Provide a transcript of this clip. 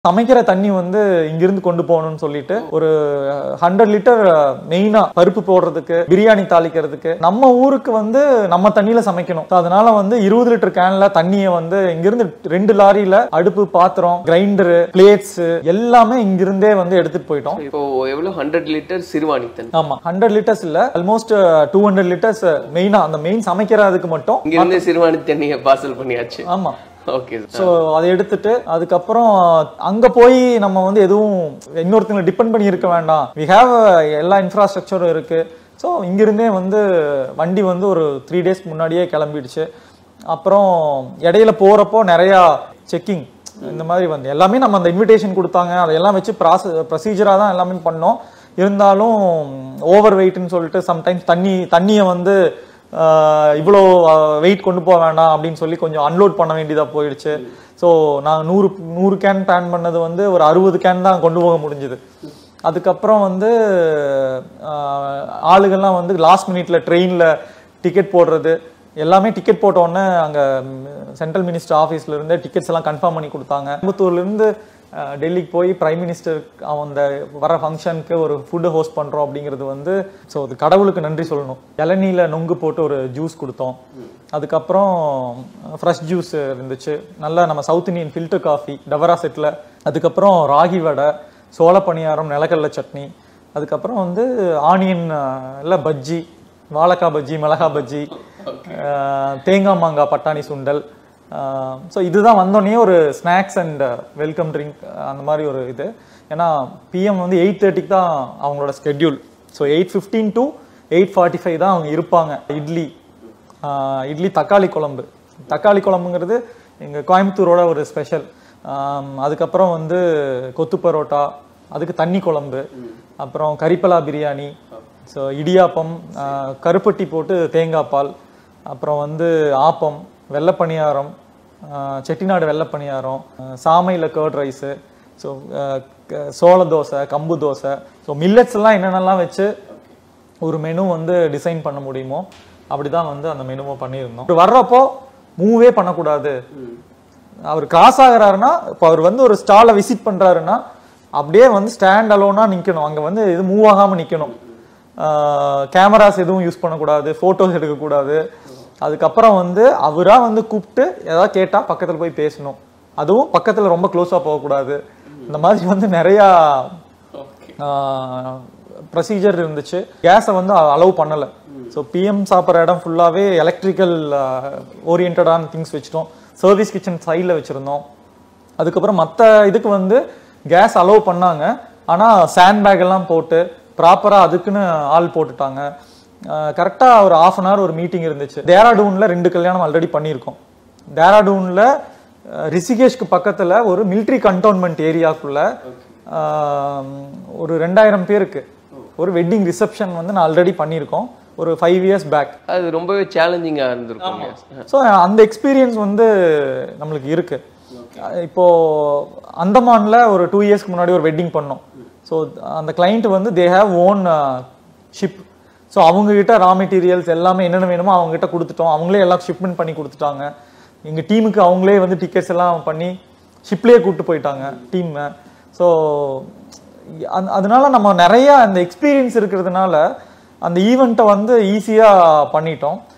சமைக்கிற தண்ணி வந்து இங்கிருந்து கொண்டு போகணும்னு சொல்லிட்டு ஒரு ஹண்ட்ரட் லிட்டர் மெயினா பருப்பு போடுறதுக்கு பிரியாணி தாளிக்கிறதுக்கு நம்ம ஊருக்கு வந்து நம்ம தண்ணியில சமைக்கணும் So அதனால வந்து இருபது லிட்டர் கேன்ல தண்ணியை வந்து இங்கிருந்து ரெண்டு லாரியில அடுப்பு பாத்திரம் கிரைண்டரு பிளேட்ஸ் எல்லாமே இங்கிருந்தே வந்து எடுத்துட்டு போயிட்டோம் இப்போ எவ்வளவு ஹண்ட்ரட் லிட்டர் சிறுவாணி தண்ணி ஆமா ஹண்ட்ரட் லிட்டர்ஸ் இல்ல ஆல்மோஸ்ட் டூ ஹண்ட்ரட் லிட்டர்ஸ் மெயினா அந்த மெயின் சமைக்கிறதுக்கு மட்டும் இங்க இருந்து சிறுவாணி தண்ணியை பார்சல் பண்ணியாச்சு ஆமா ஓகே ஸோ அதை எடுத்துட்டு அதுக்கப்புறம் அங்க போய் நம்ம வந்து எதுவும் இன்னொருத்தங்களை டிபெண்ட் பண்ணி இருக்க வேண்டாம் வி ஹேவ் எல்லா இன்ஃப்ராஸ்ட்ரக்சரும் இருக்கு ஸோ இங்கிருந்தே வந்து வண்டி வந்து ஒரு த்ரீ டேஸ் முன்னாடியே கிளம்பிடுச்சு அப்புறம் இடையில போறப்போ நிறையா செக்கிங் இந்த மாதிரி வந்து எல்லாமே நம்ம அந்த இன்விடேஷன் கொடுத்தாங்க அதையெல்லாம் வச்சு ப்ராசஸ் ப்ரொசீஜராக தான் எல்லாமே பண்ணோம் இருந்தாலும் ஓவர் வெயிட்னு சொல்லிட்டு சம்டைம்ஸ் தண்ணி தண்ணியை வந்து ஆஹ் இவ்வளோ வெயிட் கொண்டு போக வேண்டாம் அப்படின்னு சொல்லி கொஞ்சம் அன்லோட் பண்ண வேண்டியதா போயிடுச்சு ஸோ நான் நூறு நூறு கேன் பிளான் பண்ணது வந்து ஒரு அறுபது கேன் தான் கொண்டு போக முடிஞ்சுது அதுக்கப்புறம் வந்து ஆஹ் ஆளுகள்லாம் வந்து லாஸ்ட் மினிட்ல ட்ரெயினில் டிக்கெட் போடுறது எல்லாமே டிக்கெட் போட்ட உடனே அங்கே சென்ட்ரல் மினிஸ்டர் ஆஃபீஸ்ல இருந்தே டிக்கெட்ஸ் எல்லாம் கன்ஃபார்ம் பண்ணி கொடுத்தாங்க கோயம்புத்தூர்ல இருந்து அஹ், டெல்லிக்கு போய் பிரைம் மினிஸ்டர் அந்த வர ஃபங்க்ஷனுக்கு ஒரு ஃபுட்டு ஹோஸ்ட் பண்றோம் அப்படிங்கிறது வந்து ஸோ அது கடவுளுக்கு நன்றி சொல்லணும் இளநீல நொங்கு போட்டு ஒரு ஜூஸ் கொடுத்தோம் அதுக்கப்புறம் ஃப்ரெஷ் ஜூஸ் இருந்துச்சு நல்லா நம்ம சவுத் இந்தியன் ஃபில்டர் காஃபி டவரா செட்டில் அதுக்கப்புறம் ராகி வடை சோள பணியாரம் நிலக்கடலை சட்னி அதுக்கப்புறம் வந்து ஆனியன் இல்லை பஜ்ஜி வாழைக்காய் பஜ்ஜி மிளகா பஜ்ஜி அஹ், தேங்காய் மாங்காய் பட்டாணி சுண்டல் ஸோ இதுதான் வந்தோடனே ஒரு ஸ்நாக்ஸ் அண்ட் வெல்கம் ட்ரிங்க் அந்த மாதிரி ஒரு இது ஏன்னா பிஎம் வந்து எயிட் தேர்ட்டிக்கு தான் அவங்களோட schedule so eight fifteen to eight forty five தான் அவங்க இருப்பாங்க இட்லி ஆஹ் இட்லி தக்காளி குழம்பு தக்காளி குழம்புங்கிறது எங்கள் கோயம்புத்தூரோட ஒரு ஸ்பெஷல் அதுக்கப்புறம் வந்து கொத்து பரோட்டா அதுக்கு தண்ணி குழம்பு அப்புறம் கறிப்பலா பிரியாணி ஸோ இடியாப்பம் ஆஹ் கருப்பட்டி போட்டு தேங்காய் பால் அப்புறம் வந்து ஆப்பம் வெள்ளை பணியாரம் ஆஹ் செட்டிநாடு வெள்ளை பணியாரம் ஆஹ் சாமையில் கர்ட் ரைஸு ஸோ சோள தோசை கம்பு தோசை ஸோ மில்லட்ஸ் எல்லாம் என்னென்னலாம் வச்சு ஒரு மெனு வந்து டிசைன் பண்ண முடியுமோ அப்படிதான் வந்து அந்த மெனுவை பண்ணியிருந்தோம் இப்ப வர்றப்போ மூவே பண்ணக்கூடாது அவர் கிராஸ் ஆகுறாருன்னா இப்போ அவர் வந்து ஒரு ஸ்டாலை விசிட் பண்றாருன்னா அப்படியே வந்து ஸ்டாண்ட் அலோனா நிக்கணும் அங்க வந்து இது மூவ் ஆகாம நிக்கணும் கேமராஸ் எதுவும் யூஸ் பண்ணக்கூடாது போட்டோஸ் எடுக்கக்கூடாது அதுக்கப்புறம் வந்து அவரா வந்து கூப்பிட்டு ஏதாவது கேட்டா பக்கத்துல போய் பேசணும் அதுவும் பக்கத்துல ரொம்ப க்ளோஸா போகக்கூடாது இந்த மாதிரி வந்து நிறையா ப்ரொசீஜர் இருந்துச்சு கேஸை வந்து அலோவ் பண்ணலை ஸோ பிஎம் சாப்பிட்ற இடம் ஃபுல்லாகவே எலக்ட்ரிக்கல் ஓரியன்டான திங்ஸ் வச்சுட்டோம் சர்வீஸ் கிச்சன் சைடில் வச்சுருந்தோம் அதுக்கப்புறம் மற்ற இதுக்கு வந்து கேஸ் அலோவ் பண்ணாங்க ஆனால் சேண்ட் பேக் எல்லாம் போட்டு ப்ராப்பராக அதுக்குன்னு ஆள் போட்டுட்டாங்க கரெக்டாக ஒரு ஆஃப் அன் ஹவர் ஒரு மீட்டிங் இருந்துச்சு டேராடூனில் ரெண்டு கல்யாணம் ஆல்ரெடி பண்ணியிருக்கோம் டேராடூனில் ரிஷிகேஷ்க்கு பக்கத்தில் ஒரு மிலிட்ரி கண்டோன்மெண்ட் ஏரியாக்குள்ள ஆஹ் ஒரு ரெண்டாயிரம் பேருக்கு ஒரு வெட்டிங் ரிசப்ஷன் வந்து நான் ஆல்ரெடி பண்ணியிருக்கோம் ஒரு ஃபைவ் இயர்ஸ் பேக் அது ரொம்பவே சேலஞ்சிங்கா இருந்திருக்கும் ஸோ அந்த எக்ஸ்பீரியன்ஸ் வந்து நம்மளுக்கு இருக்கு இப்போ அந்தமான்ல ஒரு டூ இயர்ஸ்க்கு முன்னாடி ஒரு வெட்டிங் பண்ணோம் ஸோ அந்த கிளைண்ட் வந்து they have ownership so அவங்க கிட்ட ரா மெட்டீரியல்ஸ் எல்லாமே என்னென்ன வேணுமோ அவங்க கிட்ட கொடுத்துட்டோம் அவங்களே எல்லாம் ஷிப்மெண்ட் பண்ணி கொடுத்துட்டாங்க எங்க டீமுக்கு அவங்களே வந்து டிக்கெட்ஸ் எல்லாம் பண்ணி ஷிப்லேயே கூப்பிட்டு போயிட்டாங்க டீமை ஸோ அதனால நம்ம நிறைய அந்த எக்ஸ்பீரியன்ஸ் இருக்கிறதுனால அந்த ஈவெண்ட்டை வந்து ஈஸியாக பண்ணிட்டோம்